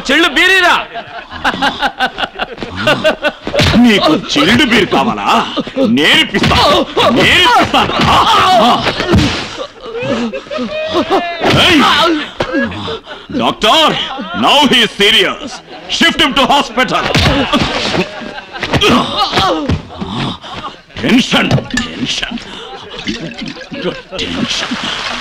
చెళ్ళు బీరీరా నీకు chilled beer కావాలా నేర్పిస్తా నేర్పిస్తాను doctor now he serious shift him to hospital tension tension tension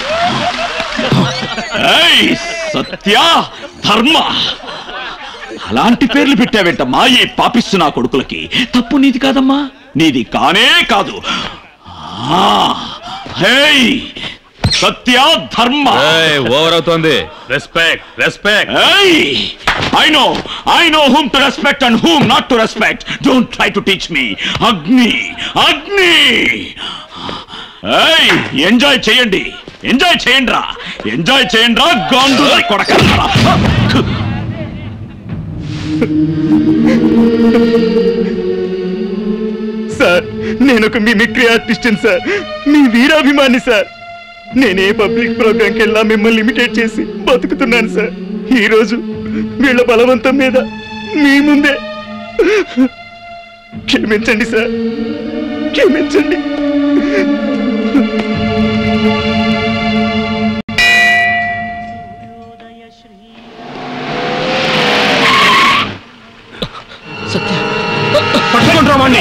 ఏయ్ సత్య ధర్మ అలాంటి పేర్లు పెట్టావేంటమ్మా ఈ పాపిస్తు నా కొడుకులకి తప్పు నీది కాదమ్మా నీది కానే కాదు ఆ, హేయ్ సత్య ధర్మ ఓవర్ అవుతోంది respect respect I know I know whom to respect and whom not to respect don't try to teach me Agni Agni ఏయ్ ఎంజాయ్ చేయండి ఎంజాయ్ చేయండి రా ఎంజాయ్ చేయండి రా గాండు కొడకల్లారా సార్ నేను ఒక మిమిక్రీ ఆర్టిస్ట్ సార్ మీ వీరాభిమాని సార్ నేనే పబ్లిక్ ప్రోగ్రాంకి వెళ్ళా మిమ్మల్ని ఇమిటేట్ చేసి బతుకుతున్నాను సార్ ఈ రోజు వీళ్ళ బలవంతం మీద మీ ముందే క్షమించండి సార్ క్షమించండి పట్టుకుంటారా వాణ్ణి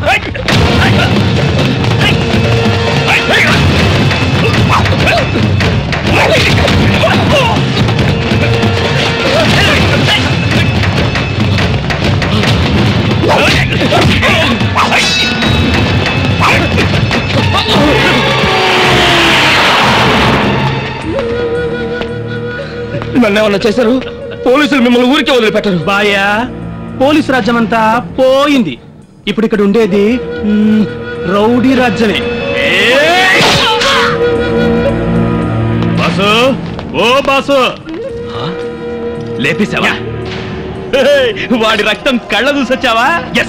నన్ను ఏమన్నా చేశారు పోలీసులు మిమ్మల్ని ఊరికే వదిలిపెట్టరు బాయా పోలీస్ రాజ్యం అంతా పోయింది ఇప్పుడు ఇక్కడ ఉండేది మ్, రౌడీ రాజ్యమే బాసు ఓ బాసు లేపేశావా వాడి రక్తం కళ్ళ చూసొచ్చావా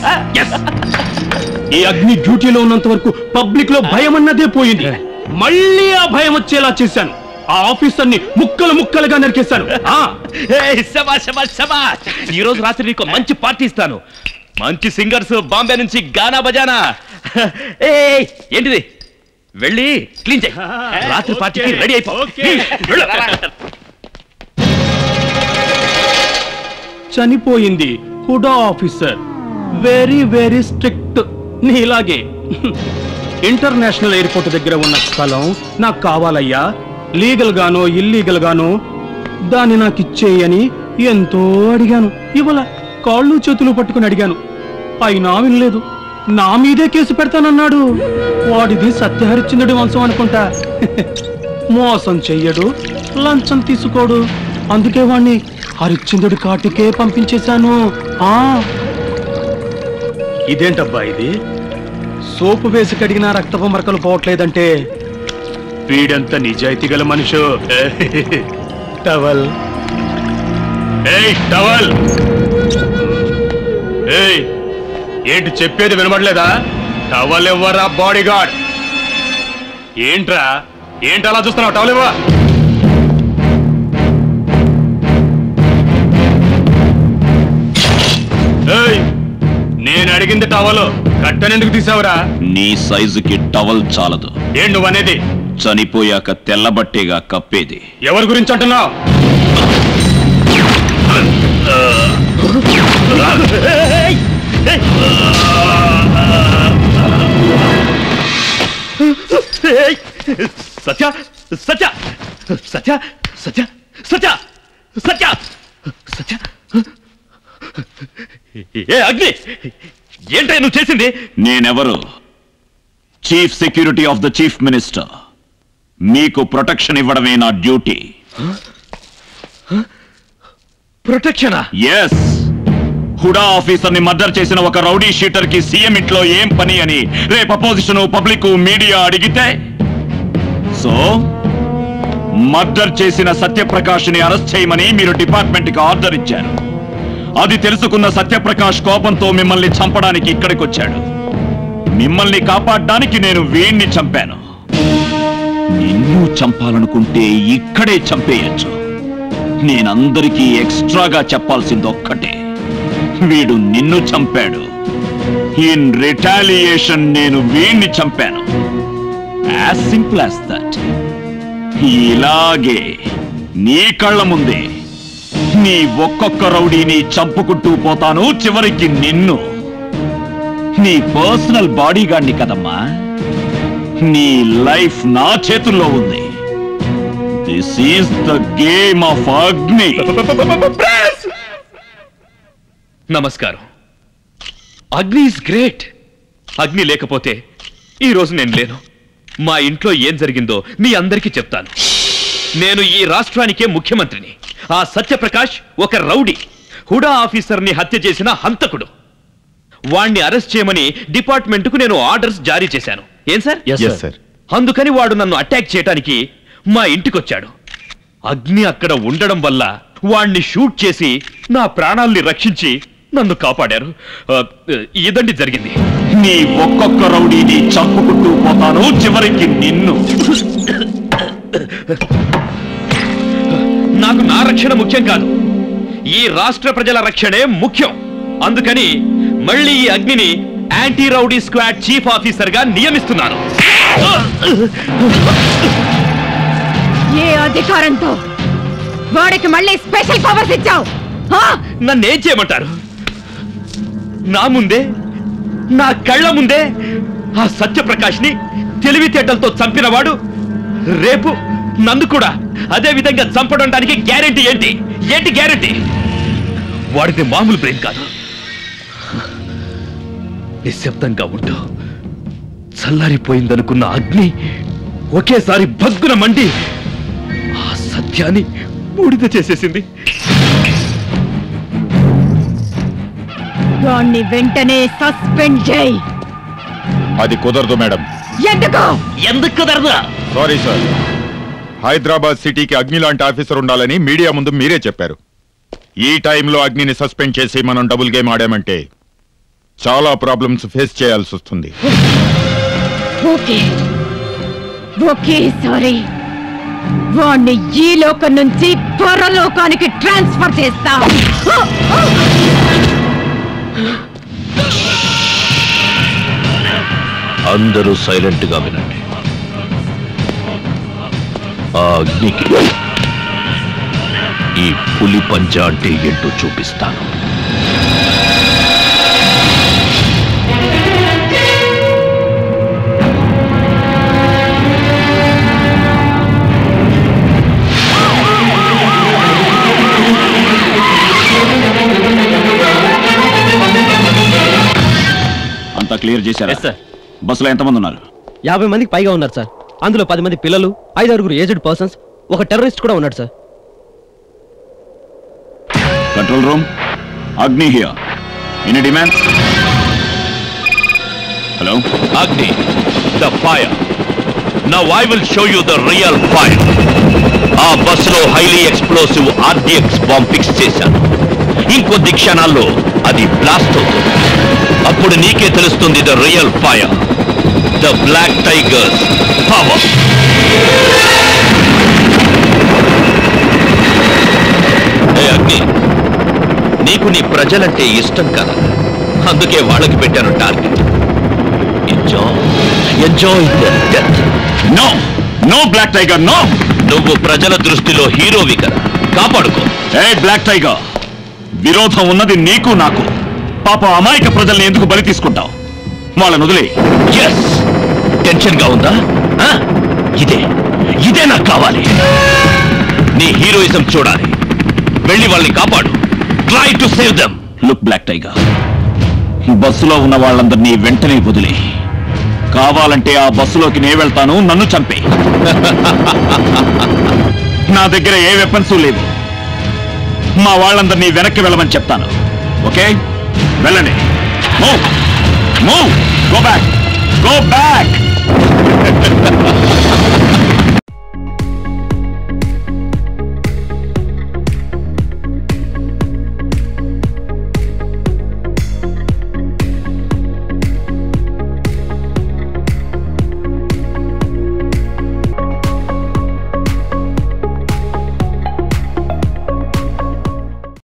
ఈ అగ్ని డ్యూటీలో ఉన్నంత వరకు పబ్లిక్ లో భయం అన్నదే పోయింది మళ్ళీ ఆ భయం వచ్చేలా చేశాను ఆ ఆఫీసర్ ని ముక్కలు ముక్కలుగా నరికేశాను ఆ, శబాష్ శబాష్ శబాష్ ఈ రోజు రాత్రి నీకు మంచి పార్టీ ఇస్తాను మంచి సింగర్స్ బాంబే నుంచి గానా బజానా ఏయ్ ఏంటిది వెళ్ళి క్లీన్ చేయి రాత్రి పార్టీకి రెడీ అయిపో వెళ్ళు. చనిపోయింది Hooda officer very very strict నీలాగే ఇంటర్నేషనల్ ఎయిర్పోర్ట్ దగ్గర ఉన్న స్థలం నాకు కావాలయ్యా లీగల్ గానో ఇల్లీగల్ గానో దాన్ని నాకు ఇచ్చేయని ఎంతో అడిగాను ఇవాళ కాళ్ళు చేతులు పట్టుకుని అడిగాను అయినా వినలేదు నా మీదే కేసు పెడతానన్నాడు వాడిది సత్యహరిశ్చంద్రుడి వంశం అనుకుంటా మోసం చెయ్యడు లంచం తీసుకోడు అందుకే వాణ్ణి హరిశ్చంద్రుడి కాటికే పంపించేశాను ఆ ఇదేంటబ్బా ఇది సోపు వేసి కడిగిన రక్తపు మరకలు పోవట్లేదంటే వీడంత నిజాయితీ గల మనిషి టవల్ ఏయ్ టవల్ ఏయ్ ఏంటి చెప్పేది వినబడలేదా టవల్ ఇవ్వరా బాడీ గార్డ్ ఏంట్రా ఏంటి అలా చూస్తున్నావు టవల్ ఇవ్వ ఏయ్ నేను అడిగింది టవల్ కట్టనెందుకు తీసావురా నీ సైజుకి టవల్ చాలదు ఏం నువ్వనేది చనిపోయాక తెల్లబట్టేగా కప్పేది ఎవరి గురించి అంటున్నావు సత్య సత్య సత్య సత్య సత్య సత్య సత్య ఏ అగ్ని ఏంటో నువ్వు చేసింది నేనెవరు chief security of the chief minister మీకు ప్రొటెక్షన్ ఇవ్వడమే నా డ్యూటీ ప్రొటెక్షనా ఎస్ హుడా ఆఫీసర్ ని మర్డర్ చేసిన ఒక రౌడీ షీటర్ కి సీఎం ఇంట్లో ఏం పని అని రేపు అపోజిషన్ పబ్లిక్ మీడియా అడిగితే సో మర్డర్ చేసిన సత్యప్రకాష్ ని అరెస్ట్ చేయమని మీరు డిపార్ట్మెంట్ కి ఆర్డర్ ఇచ్చారు అది తెలుసుకున్న సత్యప్రకాష్ కోపంతో మిమ్మల్ని చంపడానికి ఇక్కడికి వచ్చాడు మిమ్మల్ని కాపాడడానికి నేను వీణ్ణి చంపాను నిన్ను చంపాలనుకుంటే ఇక్కడే చంపేయచ్చు నేనందరికీ ఎక్స్ట్రాగా చెప్పాల్సింది ఒక్కటే వీడు నిన్ను చంపాడు ఇన్ రిటాలియేషన్ నేను వీణ్ణి చంపాను యాజ్ సింపుల్ యాజ్ దట్ ఇలాగే నీ కళ్ళ ముందే నీ ఒక్కొక్క రౌడీని చంపుకుంటూ పోతాను చివరికి నిన్ను నీ పర్సనల్ బాడీగార్డ్ని కదమ్మా నీ లైఫ్ నా చేతుల్లో ఉంది this is the game of Agni నమస్కారం అగ్ని ఇస్ గ్రేట్ అగ్ని లేకపోతే ఈ రోజు నేను లేను మా ఇంట్లో ఏం జరిగిందో మీ అందరికీ చెప్తాను నేను ఈ రాష్ట్రానికే ముఖ్యమంత్రిని ఆ సత్యప్రకాష్ ఒక రౌడీ హుడా ఆఫీసర్ని హత్య చేసిన హంతకుడు వాణ్ణి అరెస్ట్ చేయమని డిపార్ట్మెంట్కు నేను ఆర్డర్స్ జారీ చేశాను ఏం సార్ Yes, sir. అందుకని వాడు నన్ను అటాక్ చేయడానికి మా ఇంటికొచ్చాడు అగ్ని అక్కడ ఉండడం వల్ల వాణ్ణి షూట్ చేసి నా ప్రాణాల్ని రక్షించి నన్ను కాపాడారు ఆ, ఇదండి జరిగింది నీ ఒక్కొక్క రౌడీని చంపుకుంటూ పోతాను చివరికి నిన్ను నాకు నా రక్షణ ముఖ్యం కాదు ఈ రాష్ట్ర ప్రజల రక్షణే ముఖ్యం అందుకని మళ్ళీ ఈ అగ్నిని anti rowdy squad chief officer గా నియమిస్తున్నాను ఏ అధికారంతో వాడికి మళ్ళీ స్పెషల్ పవర్స్ ఇచ్చావు నన్ను ఏం చేయమంటారు నా ముందే నా కళ్ళ ముందే ఆ సత్యప్రకాష్ ని తెలివితేటలతో చంపినవాడు రేపు నన్ను కూడా అదే విధంగా చంపడానికి గ్యారెంటీ ఏంటి ఏంటి గ్యారెంటీ వాడిది మామూలు బ్రెయిన్ కాదు నిశ్శబ్దంగా ఉంటూ చల్లారిపోయిందనుకున్న అగ్ని ఒకేసారి భగ్గున మండి ఆ సత్యాన్ని బూడిద చేసేసింది వాణ్ణి వెంటనే సస్పెండ్ చేయి అది కుదరదు మేడం ఎందుకు ఎందుకు కుదరదు సారీ సార్ హైదరాబాద్ సిటీకి అగ్ని లాంటి ఆఫీసర్ ఉండాలని మీడియా ముందు మీరే చెప్పారు ఈ టైంలో అగ్నిని సస్పెండ్ చేసి మనం డబుల్ గేమ్ ఆడామంటే చాలా ప్రాబ్లమ్స్ ఫేస్ చేయాల్సి వస్తుంది ఓకే ఓకే సారీ వాణ్ణి ఈ లోకం నుంచి పరలోకానికి ట్రాన్స్ఫర్ చేస్తా అందరూ సైలెంట్ గా వినండి ఆ అగ్నికి ఈ పులి పంజ అంటే ఏంటో చూపిస్తాను అంతా క్లియర్ చేశారా Yes, sir. బస్సులో ఎంతమంది ఉన్నారు యాభై మందికి పైగా ఉన్నారు సార్ అందులో పది మంది పిల్లలు ఐదారుగురు ఏజ్డ్ పర్సన్స్ ఒక టెర్రరిస్ట్ కూడా ఉన్నాడు sir control room Agni here any demand hello Agni the fire now I will show you the real fire ఆ బస్సులో highly explosive RDX bomb fix చేశాను ఇంకొద్ది క్షణాల్లో అది బ్లాస్ట్ అవుతుంది అప్పుడు నీకే తెలుస్తుంది the real fire the black tigers power ఏ అగ్ని నీకు నీ ప్రజలంటే ఇష్టం కదా అందుకే వాళ్ళకి పెట్టాను target enjoy enjoy the death no no black tiger no నువ్వు ప్రజల దృష్టిలో హీరోవి కదా కాపాడుకో ఏ బ్లాక్ టైగర్ విరోధం ఉన్నది నీకు నాకు పాప అమాయక ప్రజల్ని ఎందుకు బలి తీసుకుంటావు వాళ్ళని వదిలే ఎస్ టెన్షన్ గా ఉందా ఆ? ఇదే ఇదే నాకు కావాలి నీ హీరోయిజం చూడాలి వెళ్ళి వాళ్ళని కాపాడు try to save them look black tiger బస్సులో ఉన్న వాళ్ళందరినీ వెంటనే వదిలే కావాలంటే ఆ బస్సులోకి నే వెళ్తాను నన్ను చంపే నా దగ్గర ఏ వెపన్స్ లేవు మా వాళ్ళందరినీ వెనక్కి వెళ్ళమని చెప్తాను ఓకే వెళ్ళండి move move go back go back